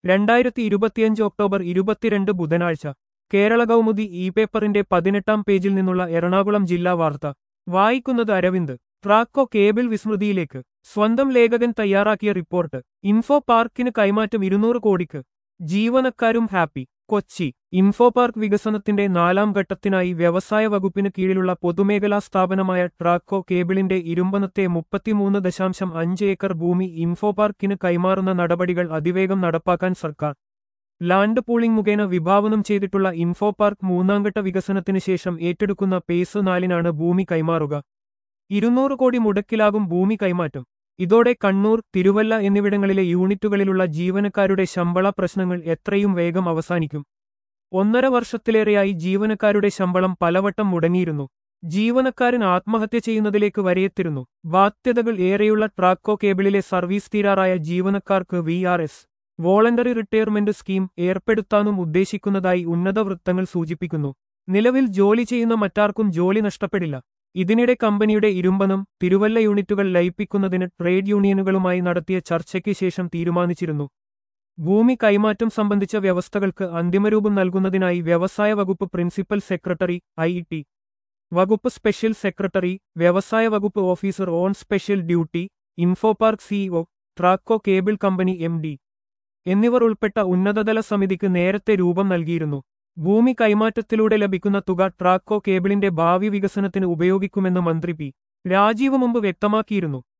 രണ്ടായിരത്തി ഇരുപത്തിയഞ്ച് ഒക്ടോബർ ഇരുപത്തിരണ്ട് ബുധനാഴ്ച കേരള കൗമുദി ഇ പേപ്പറിന്റെ പതിനെട്ടാം പേജിൽ നിന്നുള്ള എറണാകുളം ജില്ലാ വാർത്ത വായിക്കുന്നത് അരവിന്ദ് ട്രാക്കോ കേബിൾ വിസ്മൃതിയിലേക്ക് സ്വന്തം ലേഖകൻ തയ്യാറാക്കിയ റിപ്പോർട്ട് ഇൻഫോ പാർക്കിന് കൈമാറ്റം ഇരുന്നൂറ് കോടിക്ക് ജീവനക്കാരും ഹാപ്പി കൊച്ചി ഇൻഫോ പാർക്ക് വികസനത്തിന്റെ നാലാം ഘട്ടത്തിനായി വ്യവസായ വകുപ്പിന് കീഴിലുള്ള പൊതുമേഖലാ സ്ഥാപനമായ ട്രാക്കോ കേബിളിന്റെ ഇരുമ്പനത്തെ മുപ്പത്തിമൂന്ന് ദശാംശം അഞ്ച് ഏക്കർ ഭൂമി ഇൻഫോ പാർക്കിന് കൈമാറുന്ന നടപടികൾ അതിവേഗം നടപ്പാക്കാൻ സർക്കാർ ലാൻഡ് പൂളിംഗ് മുഖേന വിഭാവനം ചെയ്തിട്ടുള്ള ഇൻഫോ പാർക്ക് മൂന്നാംഘട്ട വികസനത്തിന് ശേഷം ഏറ്റെടുക്കുന്ന പേസ് നാലിനാണ് ഭൂമി കൈമാറുക ഇരുന്നൂറ് കോടി മുടക്കിലാകും ഭൂമി കൈമാറ്റം ഇതോടെ കണ്ണൂർ തിരുവല്ല എന്നിവിടങ്ങളിലെ യൂണിറ്റുകളിലുള്ള ജീവനക്കാരുടെ ശമ്പള പ്രശ്നങ്ങൾ എത്രയും വേഗം അവസാനിക്കും ഒന്നര വർഷത്തിലേറെയായി ജീവനക്കാരുടെ ശമ്പളം പലവട്ടം മുടങ്ങിയിരുന്നു ജീവനക്കാരൻ ആത്മഹത്യ ചെയ്യുന്നതിലേക്ക് വരെയെത്തിരുന്നു ബാധ്യതകൾ ഏറെയുള്ള ട്രാക്കോ കേബിളിലെ സർവീസ് തീരാറായ ജീവനക്കാർക്ക് V R S voluntary retirement scheme ഏർപ്പെടുത്താനും ഉദ്ദേശിക്കുന്നതായി ഉന്നത വൃത്തങ്ങൾ സൂചിപ്പിക്കുന്നു നിലവിൽ ജോലി ചെയ്യുന്ന മറ്റാർക്കും ജോലി നഷ്ടപ്പെടില്ല ഇതിനിടെ കമ്പനിയുടെ ഇരുമ്പനം തിരുവല്ല യൂണിറ്റുകൾ ലയിപ്പിക്കുന്നതിന് ട്രേഡ് യൂണിയനുകളുമായി നടത്തിയ ചർച്ചയ്ക്ക് ശേഷം തീരുമാനിച്ചിരുന്നു ഭൂമി കൈമാറ്റം സംബന്ധിച്ച വ്യവസ്ഥകൾക്ക് അന്തിമരൂപം നൽകുന്നതിനായി വ്യവസായ വകുപ്പ് പ്രിൻസിപ്പൽ സെക്രട്ടറി ഐ ടി വകുപ്പ് സ്പെഷ്യൽ സെക്രട്ടറി വ്യവസായ വകുപ്പ് officer on special duty Infopark CEO Traco cable company M D എന്നിവർ ഉൾപ്പെട്ട ഉന്നതതല സമിതിക്ക് നേരത്തെ രൂപം നൽകിയിരുന്നു ഭൂമി കൈമാറ്റത്തിലൂടെ ലഭിക്കുന്ന തുക ട്രാക്കോ കേബിളിന്റെ ഭാവി വികസനത്തിന് ഉപയോഗിക്കുമെന്ന് മന്ത്രി പി രാജീവ് മുമ്പ് വ്യക്തമാക്കിയിരുന്നു